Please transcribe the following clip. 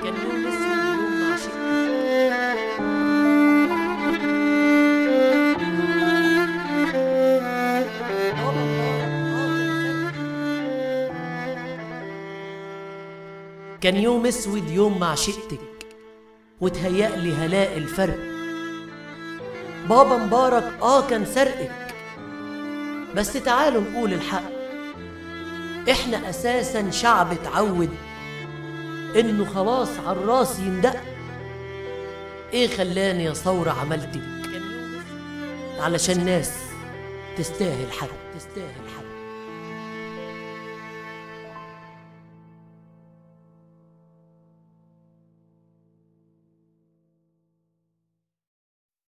كان يوم اسود يوم مع شقتك بابا مبارك اه كان سرقك كان يوم اسود يوم مع شقتك وتهيأ لي هلاقي الفرق بابا مبارك اه كان سرقك بس تعالوا نقول الحق احنا اساسا شعب اتعود انه خلاص على الراس يندق ايه خلاني يا ثورة عملتك علشان ناس تستاهل حق تستاهل حق